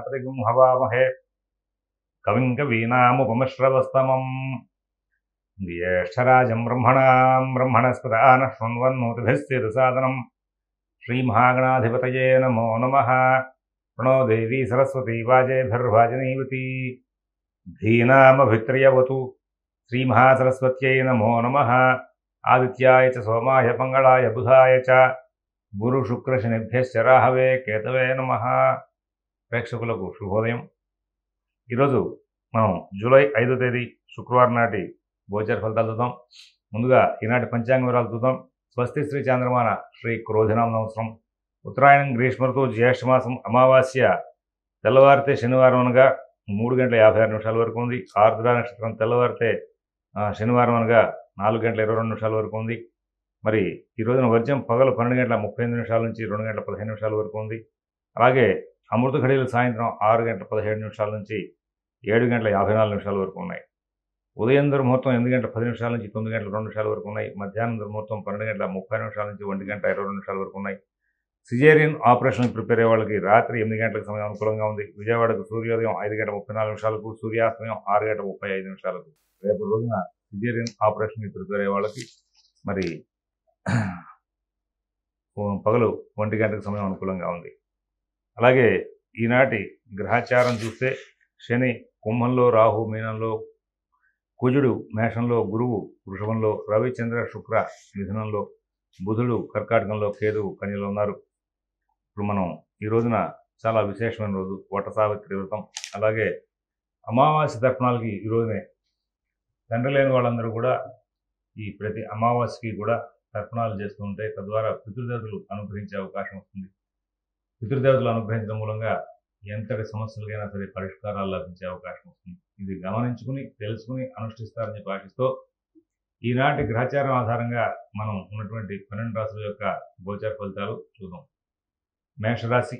ప్రజాపతిగుం హవామహే కవిం కవీనాముపమశ్రవస్తమం జ్యేష్ఠరాజం బ్రహ్మణాం బ్రహ్మణస్పదాన శృణ్వన్నోతిభిస్తిరుసాదనం శ్రీమహాగణాధిపతయే నమో నమః ప్రణో దేవీ సరస్వతీ వాజేభిర్వాజనీవతి ధీనామభిత్రయవతు శ్రీమహాసరస్వత్యై నమో నమః ఆదిత్యాయ చ సోమాయ మంగళాయ బుధాయ చ గురు శుక్ర శనిభ్యశ్చ రాహవే కేతవే నమ ప్రేక్షకులకు శుభోదయం ఈరోజు మనం జూలై ఐదో తేదీ శుక్రవారం నాటి గోచర ఫలితాలు చూద్దాం ముందుగా ఈనాటి పంచాంగ వివరాలు చూద్దాం స్వస్తి శ్రీ చంద్రమాన శ్రీ క్రోధినామ సంవత్సరం ఉత్తరాయణం గ్రీష్మ ఋతువు జ్యేష్ఠమాసం అమావాస్య తెల్లవారితే శనివారం అనగా మూడు గంటల యాభై ఆరు నిమిషాల వరకు ఉంది ఆర్ద్ర నక్షత్రం తెల్లవారితే ఆ, శనివారం అనగా నాలుగు గంటల ఇరవై రెండు నిమిషాల వరకు ఉంది మరి ఈ రోజున వర్జం పగలు పన్నెండు గంటల ముప్పై ఎనిమిది నిమిషాల నుంచి రెండు గంటల పదిహేను నిమిషాల వరకు ఉంది అలాగే అమృత ఘడియలు సాయంత్రం ఆరు గంటల పదిహేడు నిమిషాల నుంచి ఏడు గంటల యాభై నాలుగు నిమిషాల వరకు ఉన్నాయి ఉదయం దుర్ముహూర్తం ఎనిమిది గంటల పది నిమిషాల నుంచి తొమ్మిది గంటల రెండు నిమిషాల వరకు ఉన్నాయి మధ్యాహ్నం దుర్ముహూర్తం పన్నెండు గంటల ముప్పై నిమిషాల నుంచి ఒంటి గంట ఇరవై రెండు నిమిషాల వరకు ఉన్నాయి సిజేరియన్ ఆపరేషన్ ప్రిపేర్ అయ్యే వాళ్ళకి రాత్రి ఎనిమిది గంటలకు సమయం అనుకూలంగా ఉంది విజయవాడకు సూర్యోదయం ఐదు గంటల ముప్పై నాలుగు నిమిషాలకు సూర్యాస్తమయం ఆరు గంటల ముప్పై ఐదు నిమిషాలకు రేపు రోజున సిజేరియన్ ఆపరేషన్ ప్రిపేర్ అయ్యే వాళ్ళకి మరి పగలు ఒంటి గంటకు సమయం అనుకూలంగా ఉంది అలాగే ఈనాటి గ్రహచారం చూస్తే శని కుంభంలో రాహు మీనంలో కుజుడు మేషంలో గురువు వృషభంలో రవి చంద్ర శుక్ర మిథునంలో బుధుడు కర్కాటకంలో కేతువు కన్యలో ఉన్నారు ఇప్పుడు మనం ఈ రోజున చాలా విశేషమైన రోజు వట సావిత్రి వ్రతం అలాగే అమావాస్య తర్పణాలకి ఈ రోజునే తండ్రి లేని వాళ్ళందరూ కూడా ఈ ప్రతి అమావాస్యకి కూడా తర్పణాలు చేస్తూ ఉంటే తద్వారా పితృదేవతలు అనుగ్రహించే అవకాశం వస్తుంది పితృదేవతలు అనుగ్రహించడం మూలంగా ఎంతటి సమస్యలకైనా సరే పరిష్కారాలు లభించే అవకాశం వస్తుంది ఇది గమనించుకుని తెలుసుకుని అనుష్ఠిస్తారని చెప్పి ఆశిస్తూ ఈనాటి గ్రహచారం ఆధారంగా మనం ఉన్నటువంటి పన్నెండు రాశుల యొక్క గోచర ఫలితాలు చూద్దాం మేషరాశి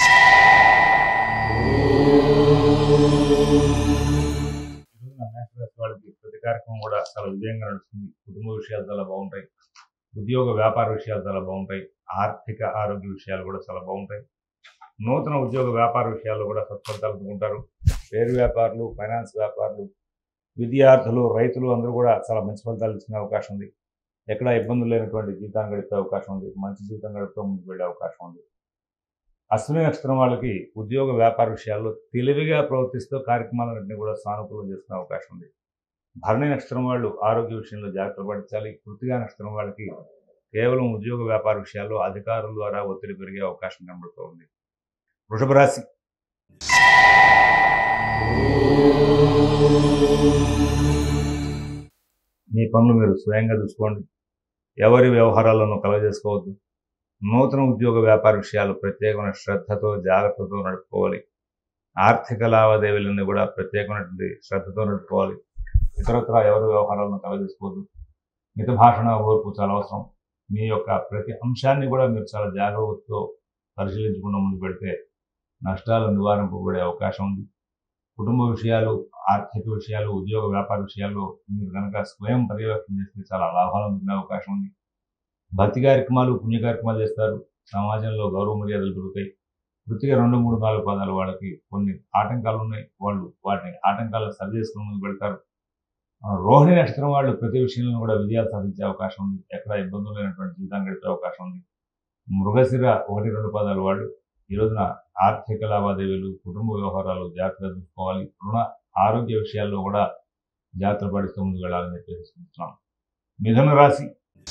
ఈరోజున మేషరాశి వాళ్ళకి ప్రతి కార్యక్రమం కూడా చాలా విజయంగా నడుస్తుంది కుటుంబ విషయాలు చాలా బాగుంటాయి ఉద్యోగ వ్యాపార విషయాలు చాలా బాగుంటాయి ఆర్థిక ఆరోగ్య విషయాలు కూడా చాలా బాగుంటాయి నూతన ఉద్యోగ వ్యాపార విషయాల్లో కూడా సత్ఫలితాలు అందుకుంటారు పేరు వ్యాపారులు ఫైనాన్స్ వ్యాపారులు విద్యార్థులు రైతులు అందరూ కూడా చాలా మంచి ఫలితాలు ఇచ్చిన అవకాశం ఉంది ఎక్కడ ఇబ్బందులు లేనటువంటి జీవితాన్ని గడిపే అవకాశం ఉంది మంచి జీవితం గడుపుతూ ముందుకు వెళ్ళే అవకాశం ఉంది అశ్విని నక్షత్రం వాళ్ళకి ఉద్యోగ వ్యాపార విషయాల్లో తెలివిగా ప్రవర్తిస్తూ కార్యక్రమాలన్నింటినీ కూడా సానుకూలం చేసుకునే అవకాశం ఉంది భరణి నక్షత్రం వాళ్ళు ఆరోగ్య విషయంలో జాగ్రత్తలు పడించాలి కృతిగా నక్షత్రం వాళ్ళకి కేవలం ఉద్యోగ వ్యాపార విషయాల్లో అధికారుల ద్వారా ఒత్తిడి పెరిగే అవకాశం కనబడుతూ ఉంది వృషభ రాశి మీ పనులు మీరు స్వయంగా చూసుకోండి ఎవరి వ్యవహారాలను కలగజేసుకోవద్దు నూతన ఉద్యోగ వ్యాపార విషయాలు ప్రత్యేకమైన శ్రద్ధతో జాగ్రత్తతో నడుపుకోవాలి ఆర్థిక లావాదేవీలన్నీ కూడా ప్రత్యేకమైనటువంటి శ్రద్ధతో నడుపుకోవాలి ఇతరత్ర ఎవరి వ్యవహారాలను కలగజేసుకోవద్దు మిత భాషణ ఓర్పు చాలా అవసరం మీ యొక్క ప్రతి అంశాన్ని కూడా మీరు చాలా జాగ్రత్తతో పరిశీలించకుండా ముందుకు పెడితే నష్టాలు నివారింపబడే అవకాశం ఉంది కుటుంబ విషయాలు ఆర్థిక విషయాలు ఉద్యోగ వ్యాపార విషయాల్లో మీరు కనుక స్వయం పర్యవేక్షణ చేస్తే చాలా లాభాలు అందుకునే అవకాశం ఉంది భక్తి కార్యక్రమాలు పుణ్య కార్యక్రమాలు చేస్తారు సమాజంలో గౌరవ మర్యాదలు దొరుకుతాయి వృత్తిగా రెండు మూడు నాలుగు పదాలు వాళ్ళకి కొన్ని ఆటంకాలు ఉన్నాయి వాళ్ళు వాటిని ఆటంకాలను సరి చేసుకుని ముందుకు పెడతారు ఆ, రోహిణి నక్షత్రం వాళ్ళు ప్రతి విషయంలో కూడా విజయాలు సాధించే అవకాశం ఉంది ఎక్కడ ఇబ్బందులు లేనటువంటి జీవితాన్ని గడిపే అవకాశం ఉంది మృగశిర ఒకటి రెండు పదాలు వాళ్ళు ఈ రోజున ఆర్థిక లావాదేవీలు కుటుంబ వ్యవహారాలు జాగ్రత్తగా చూసుకోవాలి రుణ ఆరోగ్య విషయాల్లో కూడా జాగ్రత్త పడిస్తూ ముందుకు వెళ్ళాలని చెప్పేసి సూచిస్తున్నాం మిథున రాశి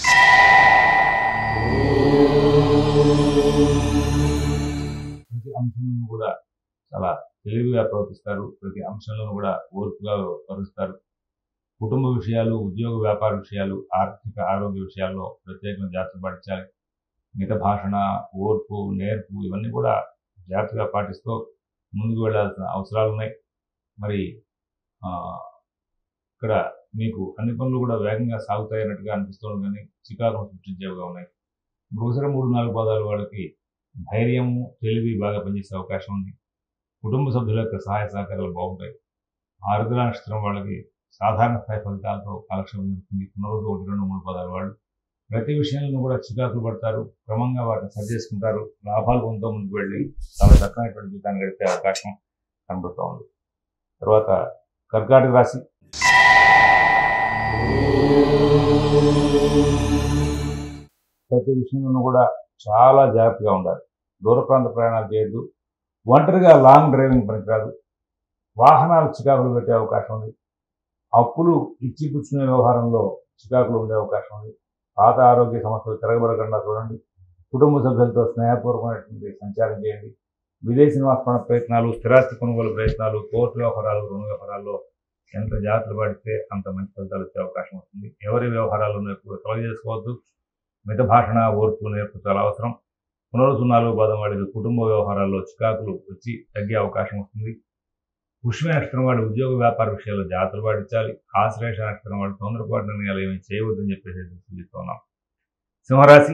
ప్రతి అంశంలో కూడా చాలా తెలివిగా ప్రవర్తిస్తారు ప్రతి అంశంలో కూడా ఓర్పుగా వ్యవహరిస్తారు కుటుంబ విషయాలు ఉద్యోగ వ్యాపార విషయాలు ఆర్థిక ఆరోగ్య విషయాల్లో ప్రత్యేకంగా జాగ్రత్త పాటించాలి మిత భాషణ ఓర్పు నేర్పు ఇవన్నీ కూడా జాగ్రత్తగా పాటిస్తూ ముందుకు వెళ్ళాల్సిన అవసరాలు ఉన్నాయి మరి ఆ, ఇక్కడ మీకు అన్ని పనులు కూడా వేగంగా సాగుతాయి అన్నట్టుగా అనిపిస్తుంది కానీ చికాకును సృష్టించేవిగా ఉన్నాయి మృగసర మూడు నాలుగు పదాలు వాళ్ళకి ధైర్యము తెలివి బాగా పనిచేసే అవకాశం ఉంది కుటుంబ సభ్యుల యొక్క సహాయ సహకారాలు బాగుంటాయి ఆరుద్ర నక్షత్రం వాళ్ళకి సాధారణ స్థాయి ఫలితాలతో కాలక్షేపం జరుగుతుంది పునరుద్ధ ఒకటి రెండు మూడు పదాలు వాళ్ళు ప్రతి విషయంలో కూడా చికాకులు పడతారు క్రమంగా వాటిని సరి చేసుకుంటారు లాభాలు పొందుతూ ముందుకు వెళ్ళి చాలా చక్కనటువంటి జీవితాన్ని గడిపే అవకాశం కనబడుతూ ఉంది తర్వాత కర్కాటక రాశి ప్రతి విషయంలోనూ కూడా చాలా జాగ్రత్తగా ఉండాలి దూర ప్రాంత ప్రయాణాలు చేయొద్దు ఒంటరిగా లాంగ్ డ్రైవింగ్ పనికిరాదు వాహనాలు చికాకులు పెట్టే అవకాశం ఉంది అప్పులు ఇచ్చి పుచ్చుకునే వ్యవహారంలో చికాకులు ఉండే అవకాశం ఉంది పాత ఆరోగ్య సమస్యలు తిరగబడకుండా చూడండి కుటుంబ సభ్యులతో స్నేహపూర్వకమైనటువంటి సంచారం చేయండి విదేశీ నివాసపణ ప్రయత్నాలు స్థిరాస్తి కొనుగోలు ప్రయత్నాలు కోర్టు వ్యవహారాలు రుణ వ్యవహారాల్లో ఎంత జాగ్రత్తలు పడితే అంత మంచి ఫలితాలు వచ్చే అవకాశం వస్తుంది ఎవరి వ్యవహారాలను ఎక్కువ కలగ చేసుకోవద్దు మిత భాషణ ఓర్పు నేర్పు చాలా అవసరం పునరుద్ధరణాలు బాధం వాడి కుటుంబ వ్యవహారాల్లో చికాకులు వచ్చి తగ్గే అవకాశం వస్తుంది పుష్య నక్షత్రం వాడి ఉద్యోగ వ్యాపార విషయాల్లో జాగ్రత్తలు పాటించాలి ఆశ్లేష నక్షత్రం వాడి తొందరపాటు నిర్ణయాలు ఏమీ చేయవద్దని చెప్పేసి సూచిస్తున్నాం సింహరాశి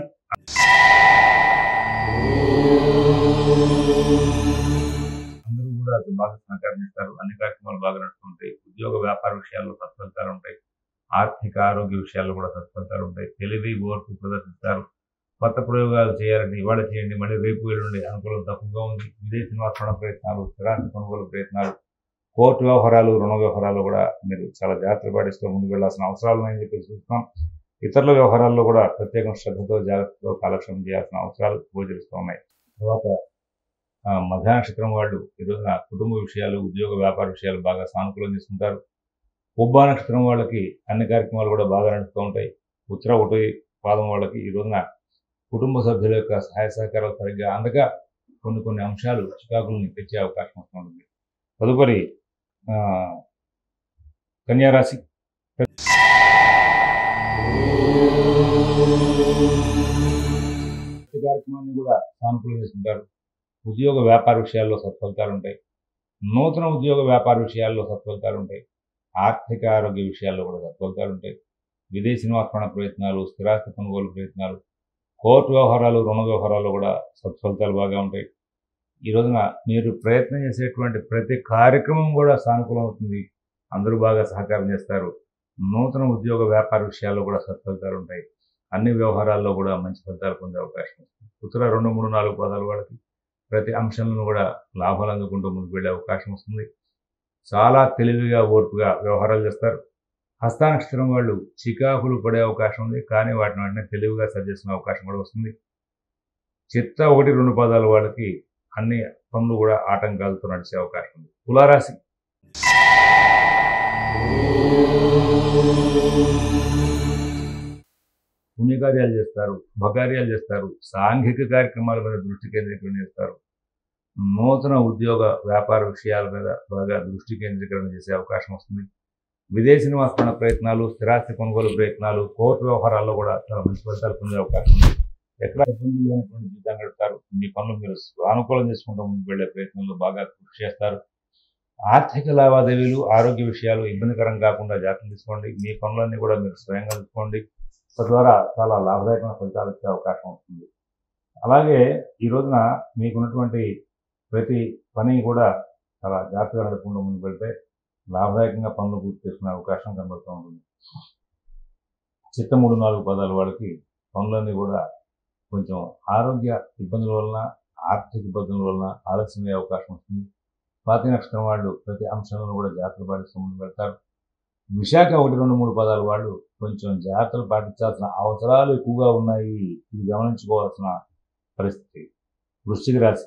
అందరూ కూడా బాగా సహకారం చేస్తారు అన్ని కార్యక్రమాలు బాగా నడుస్తుంటాయి ఉద్యోగ వ్యాపార విషయాల్లో సత్ఫలితాలు ఉంటాయి ఆర్థిక ఆరోగ్య విషయాల్లో కూడా సత్ఫలితాలు ఉంటాయి తెలివి ఓర్పు ప్రదర్శిస్తారు కొత్త ప్రయోగాలు చేయాలంటే ఇవాళ చేయండి మళ్ళీ రేపు ఎల్లుండి అనుకూలం తక్కువగా ఉంది విదేశీ నివాసణ ప్రయత్నాలు స్థిరాస్తి కొనుగోలు ప్రయత్నాలు కోర్టు వ్యవహారాలు రుణ వ్యవహారాలు కూడా మీరు చాలా జాగ్రత్తలు పాటిస్తూ ముందుకు వెళ్ళాల్సిన అవసరాలు ఉన్నాయని చెప్పి చూస్తున్నాం ఇతరుల వ్యవహారాల్లో కూడా ప్రత్యేక శ్రద్ధతో జాగ్రత్తతో కాలక్షేపం చేయాల్సిన అవసరాలు గోచరిస్తూ ఉన్నాయి తర్వాత ఆ, మధ్య నక్షత్రం వాళ్ళు ఈ రోజున కుటుంబ విషయాలు ఉద్యోగ వ్యాపార విషయాలు బాగా సానుకూలం తీసుకుంటారు ఉబ్బా నక్షత్రం వాళ్ళకి అన్ని కార్యక్రమాలు కూడా బాగా నడుస్తూ ఉంటాయి ఉత్తర ఒకటి పాదం వాళ్ళకి ఈ రోజున కుటుంబ సభ్యుల యొక్క సహాయ సహకారాలు సరిగ్గా అందక కొన్ని కొన్ని అంశాలు చికాకుల్ని తెచ్చే అవకాశం వస్తుంది తదుపరి ఆ, కన్యారాశి ప్రతి కార్యక్రమాన్ని కూడా సానుకూలం చేసుకుంటారు ఉద్యోగ వ్యాపార విషయాల్లో సత్ఫలితాలు ఉంటాయి నూతన ఉద్యోగ వ్యాపార విషయాల్లో సత్ఫలితాలు ఉంటాయి ఆర్థిక ఆరోగ్య విషయాల్లో కూడా సత్ఫలితాలు ఉంటాయి విదేశీ నివాసపణ ప్రయత్నాలు స్థిరాస్తి కొనుగోలు ప్రయత్నాలు కోర్టు వ్యవహారాలు రుణ వ్యవహారాలు కూడా సత్ఫలితాలు బాగా ఉంటాయి ఈ రోజున మీరు ప్రయత్నం చేసేటువంటి ప్రతి కార్యక్రమం కూడా సానుకూలం అవుతుంది అందరూ బాగా సహకారం చేస్తారు నూతన ఉద్యోగ వ్యాపార విషయాల్లో కూడా సత్ఫలితాలు ఉంటాయి అన్ని వ్యవహారాల్లో కూడా మంచి ఫలితాలు పొందే అవకాశం ఉంది ఉత్తర రెండు మూడు నాలుగు పదాలు వాళ్ళకి ప్రతి అంశంలో కూడా లాభాలు అందుకుంటూ ముందుకు వెళ్ళే అవకాశం వస్తుంది చాలా తెలివిగా ఓర్పుగా వ్యవహారాలు చేస్తారు హస్తానక్షత్రం వాళ్ళు చికాకులు పడే అవకాశం ఉంది కానీ వాటిని వెంటనే తెలివిగా సరి చేసుకునే అవకాశం కూడా వస్తుంది చిత్త ఒకటి రెండు పదాలు వాళ్ళకి అన్ని పనులు కూడా ఆటంకాలతో నడిచే అవకాశం ఉంది తులారాశి పుణ్యకార్యాలు చేస్తారు శుభకార్యాలు చేస్తారు సాంఘిక కార్యక్రమాల మీద దృష్టి కేంద్రీకరణ చేస్తారు నూతన ఉద్యోగ వ్యాపార విషయాల మీద బాగా దృష్టి కేంద్రీకరణ చేసే అవకాశం వస్తుంది విదేశీ నివాసపణ ప్రయత్నాలు స్థిరాస్తి కొనుగోలు ప్రయత్నాలు కోర్టు వ్యవహారాల్లో కూడా చాలా మంచి ఫలితాలు పొందే అవకాశం ఉంది ఎక్కడ ఇబ్బందులు లేనటువంటి జీవితం గడుపుతారు మీ పనులు మీరు సానుకూలం చేసుకుంటూ ముందుకు వెళ్ళే ప్రయత్నంలో బాగా కృషి చేస్తారు ఆర్థిక లావాదేవీలు ఆరోగ్య విషయాలు ఇబ్బందికరం కాకుండా జాగ్రత్తలు తీసుకోండి మీ పనులన్నీ కూడా మీరు స్వయంగా తీసుకోండి తద్వారా చాలా లాభదాయకమైన ఫలితాలు వచ్చే అవకాశం ఉంటుంది అలాగే ఈ రోజున మీకున్నటువంటి ప్రతి పని కూడా చాలా జాగ్రత్తగా నడుపుకుంటూ ముందుకు వెళ్తే లాభదాయకంగా పనులు పూర్తి చేసుకునే అవకాశం కనబడుతూ ఉంటుంది చిత్త మూడు నాలుగు పదాలు వాళ్ళకి పనులన్నీ కూడా కొంచెం ఆరోగ్య ఇబ్బందుల వలన ఆర్థిక ఇబ్బందుల వలన ఆలస్యం అయ్యే అవకాశం వస్తుంది స్వాతి నక్షత్రం వాళ్ళు ప్రతి అంశంలో కూడా జాగ్రత్తలు పాటిస్తూ ముందుకు వెళ్తారు విశాఖ ఒకటి రెండు మూడు పదాలు వాళ్ళు కొంచెం జాగ్రత్తలు పాటించాల్సిన అవసరాలు ఎక్కువగా ఉన్నాయి ఇది గమనించుకోవాల్సిన పరిస్థితి వృశ్చిక రాశి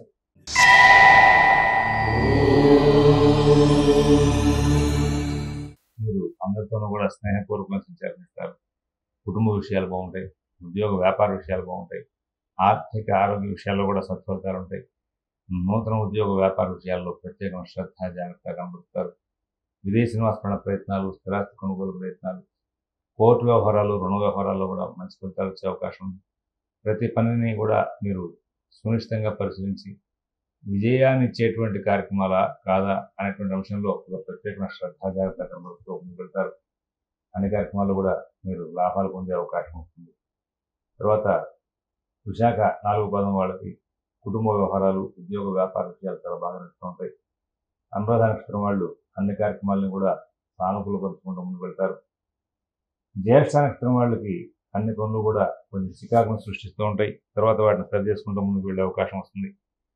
మీరు అందరితోనూ కూడా స్నేహపూర్వకంగా సంచారిస్తారు కుటుంబ విషయాలు బాగుంటాయి ఉద్యోగ వ్యాపార విషయాలు బాగుంటాయి ఆర్థిక ఆరోగ్య విషయాల్లో కూడా సత్ఫలితాలు ఉంటాయి నూతన ఉద్యోగ వ్యాపార విషయాల్లో ప్రత్యేకమైన శ్రద్ధ జాగ్రత్తగా కనబడుతారు విదేశీ నివాసపణ ప్రయత్నాలు స్థిరాస్తి కొనుగోలు ప్రయత్నాలు కోర్టు వ్యవహారాలు రుణ వ్యవహారాల్లో కూడా మంచి ఫలితాలు వచ్చే అవకాశం ఉంది ప్రతి పనిని కూడా మీరు సునిశ్చితంగా పరిశీలించి విజయాన్ని ఇచ్చేటువంటి కార్యక్రమాలా కాదా అనేటువంటి అంశంలో ఒక ప్రత్యేకమైన శ్రద్ధ జాగ్రత్త కనబడుతూ ముందుకు వెళ్తారు అన్ని కార్యక్రమాల్లో కూడా మీరు లాభాలు పొందే అవకాశం ఉంటుంది తర్వాత విశాఖ నాలుగు పదం వాళ్ళకి కుటుంబ వ్యవహారాలు ఉద్యోగ వ్యాపార విషయాలు చాలా బాగా నడుస్తూ ఉంటాయి అనురాధ నక్షత్రం వాళ్ళు అన్ని కార్యక్రమాలను కూడా సానుకూలపరుచుకుంటూ ముందుకు వెళ్తారు జ్యేష్ఠ నక్షత్రం వాళ్ళకి అన్ని పనులు కూడా కొంచెం చికాకును సృష్టిస్తూ ఉంటాయి తర్వాత వాటిని సరి చేసుకుంటూ ముందుకు వెళ్ళే అవకాశం వస్తుంది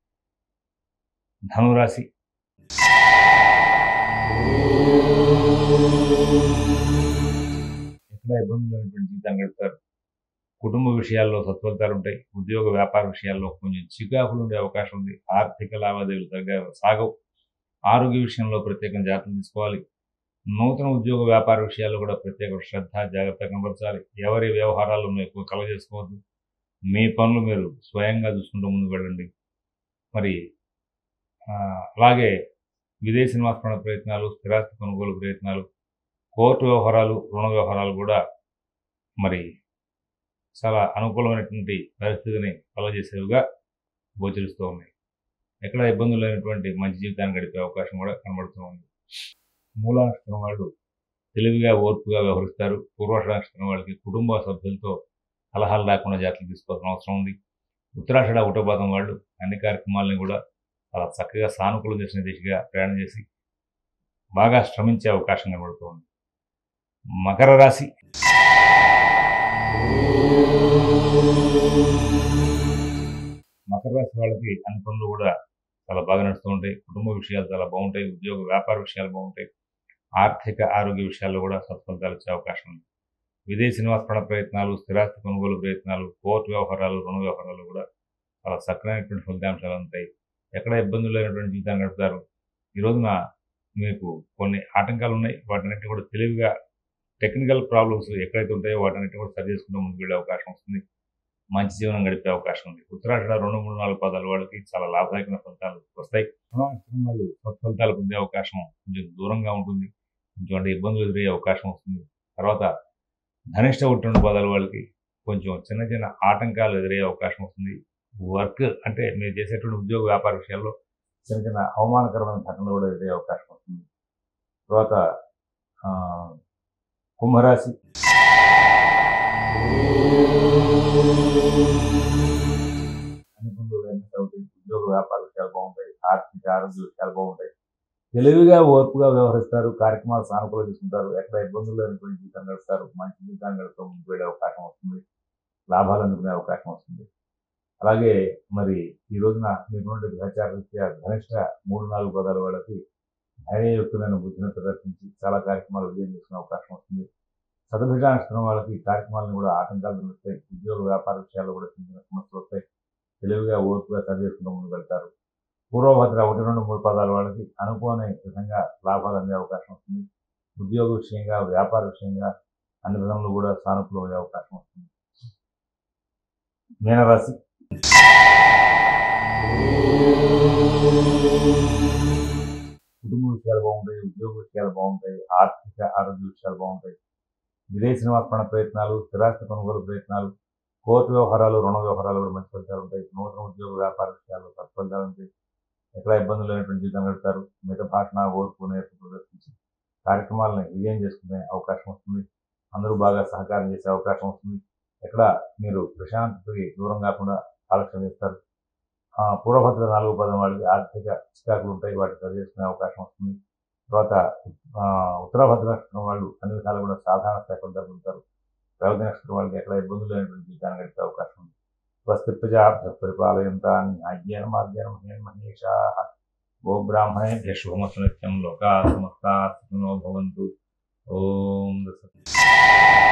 ధనురాశి ఎక్కడ ఇబ్బందులు లేనటువంటి జీవితాన్ని గడుపుతారు కుటుంబ విషయాల్లో సత్ఫలితాలు ఉంటాయి ఉద్యోగ వ్యాపార విషయాల్లో కొంచెం చికాకులు ఉండే అవకాశం ఉంది ఆర్థిక లావాదేవీలు తగ్గ సాగవు ఆరోగ్య విషయంలో ప్రత్యేకంగా జాగ్రత్తలు తీసుకోవాలి నూతన ఉద్యోగ వ్యాపార విషయాల్లో కూడా ప్రత్యేక శ్రద్ధ జాగ్రత్త కనబరచాలి ఎవరి వ్యవహారాలను ఎక్కువ కలవ చేసుకోవద్దు మీ పనులు మీరు స్వయంగా చూసుకుంటూ ముందుకు వెళ్ళండి మరి ఆ, అలాగే విదేశీ నివాసపరణ ప్రయత్నాలు స్థిరాస్తి కొనుగోలు ప్రయత్నాలు కోర్టు వ్యవహారాలు రుణ వ్యవహారాలు కూడా మరి చాలా అనుకూలమైనటువంటి పరిస్థితిని కలగజేసేవిగా గోచరిస్తూ ఉన్నాయి ఎక్కడ ఇబ్బందులు లేనటువంటి మంచి జీవితాన్ని గడిపే అవకాశం కూడా కనబడుతూ ఉంది మూల నక్షత్రం వాళ్ళు తెలివిగా ఓర్పుగా వ్యవహరిస్తారు పూర్వాష నక్షత్రం వాళ్ళకి కుటుంబ సభ్యులతో కలహాలు లేకుండా జాగ్రత్తలు తీసుకోవాల్సిన అవసరం ఉంది ఉత్తరాషాఢ ఒకటో పాదం వాళ్ళు అన్ని కార్యక్రమాలని కూడా చాలా చక్కగా సానుకూలం చేసిన దిశగా ప్రయాణం చేసి బాగా శ్రమించే అవకాశం కనబడుతోంది మకర రాశి మకర రాశి వాళ్ళకి అన్ని పనులు కూడా చాలా బాగా నడుస్తూ ఉంటాయి కుటుంబ విషయాలు చాలా బాగుంటాయి ఉద్యోగ వ్యాపార విషయాలు బాగుంటాయి ఆర్థిక ఆరోగ్య విషయాల్లో కూడా సత్ఫలితాలు వచ్చే అవకాశం ఉంది విదేశీ నివాసపరణ ప్రయత్నాలు స్థిరాస్తి కొనుగోలు ప్రయత్నాలు కోర్టు వ్యవహారాలు రుణ వ్యవహారాలు కూడా చాలా చక్కనైనటువంటి ఫలితాంశాలు ఉంటాయి ఎక్కడ ఇబ్బందులు లేనటువంటి జీవితాన్ని గడుపుతారు ఈ రోజున మీకు కొన్ని ఆటంకాలు ఉన్నాయి వాటన్నిటిని కూడా తెలివిగా టెక్నికల్ ప్రాబ్లమ్స్ ఎక్కడైతే ఉంటాయో వాటన్నిటిని కూడా సరి చేసుకుంటూ ముందుకు వెళ్ళే అవకాశం వస్తుంది మంచి జీవనం గడిపే అవకాశం ఉంది ఉత్తరాషాఢ రెండు మూడు నాలుగు పదాల వాళ్ళకి చాలా లాభదాయకమైన ఫలితాలు వస్తాయి రుణాక్షరం వాళ్ళు సత్ఫలితాలు పొందే అవకాశం కొంచెం దూరంగా ఉంటుంది కొంచెం అంటే ఇబ్బందులు ఎదురయ్యే అవకాశం వస్తుంది తర్వాత ధనిష్ట ఒకటి రెండు పదాల వాళ్ళకి కొంచెం చిన్న చిన్న ఆటంకాలు ఎదురయ్యే అవకాశం వస్తుంది వర్క్ అంటే మీరు చేసేటువంటి ఉద్యోగ వ్యాపార విషయాల్లో చిన్న చిన్న అవమానకరమైన ఘటనలు కూడా ఎదురయ్యే అవకాశం వస్తుంది తర్వాత ఆ, కుంభరాశి అన్ని పనులు వేగంగా అవుతాయి ఉద్యోగ వ్యాపార విషయాలు బాగుంటాయి ఆర్థిక ఆరోగ్య విషయాలు బాగుంటాయి తెలివిగా ఓర్పుగా వ్యవహరిస్తారు కార్యక్రమాలు సానుకూలంగా తీసుకుంటారు ఎక్కడ ఇబ్బందులు లేనటువంటి జీవితం గడుపుతారు మంచి జీవితాన్ని గడుపుతూ ముందుకు వెళ్ళే అవకాశం వస్తుంది లాభాలు అందుకునే అవకాశం వస్తుంది అలాగే మరి ఈ రోజున మీకున్న గ్రహచార రీత్యా ధనిష్ట మూడు నాలుగు పదాల వాళ్ళకి ధైర్యయుక్తమైన బుద్ధిని ప్రదర్శించి చాలా కార్యక్రమాలు విజయం చేసుకునే అవకాశం వస్తుంది చతుర్భుజ నక్షత్రం వాళ్ళకి ఈ కార్యక్రమాలను కూడా ఆటంకాలు దొరుకుతాయి ఉద్యోగ వ్యాపార విషయాల్లో కూడా చిన్న చిన్న సమస్యలు వస్తాయి తెలివిగా ఓర్పుగా సరి చేసుకుంటూ ముందుకు వెళ్తారు పూర్వభద్ర ఒకటి రెండు మూడు పదాల వాళ్ళకి అనుకోని విధంగా లాభాలు అందే అవకాశం వస్తుంది ఉద్యోగ విషయంగా వ్యాపార విషయంగా అన్ని విధంలో కూడా సానుకూలమయ్యే అవకాశం వస్తుంది మీనరాశి కుటుంబ విషయాలు బాగుంటాయి ఉద్యోగ విషయాలు బాగుంటాయి ఆర్థిక ఆరోగ్య విషయాలు బాగుంటాయి విదేశీ నివాసపరణ ప్రయత్నాలు స్థిరాస్తి కొనుగోలు ప్రయత్నాలు కోర్టు వ్యవహారాలు రుణ వ్యవహారాలు కూడా మంచి ఫలితాలు ఉంటాయి నూతన ఉద్యోగ వ్యాపార విషయాలు సత్ఫలితాలు ఉంటాయి ఎక్కడ ఇబ్బందులు లేనటువంటి జీవితం గడుపుతారు మిగతా భాషణ ఓర్పు నేర్పు ప్రదర్శించి కార్యక్రమాలను విజయం చేసుకునే అవకాశం వస్తుంది అందరూ బాగా సహకారం చేసే అవకాశం వస్తుంది ఎక్కడ మీరు ప్రశాంతతకి దూరం కాకుండా ఆలోచన చేస్తారు ఆ, పూర్వభద్ర నాలుగు పదం వాళ్ళకి ఆర్థిక చికాకులు ఉంటాయి వాటిని సరి చేసుకునే అవకాశం వస్తుంది తర్వాత ఆ, ఉత్తరభద్ర నక్షత్రం వాళ్ళు అన్ని విధాలు కూడా సాధారణ స్థాయి ఫలితాలు ఉంటారు రేవతి నక్షత్రం వాళ్ళకి ఎక్కడ ఇబ్బందులు లేనటువంటి జీవితాన్ని గడిపే అవకాశం ఉంది స్వస్తిప్రజాభ్య పరిపాలయంతాన్ అజ్ఞాన మార్గేణ మహేషా గో బ్రాహ్మణేభ్య శుభమస్తు నిత్యం లోకా సమస్తా సుఖినో భవంతు ఓం దశ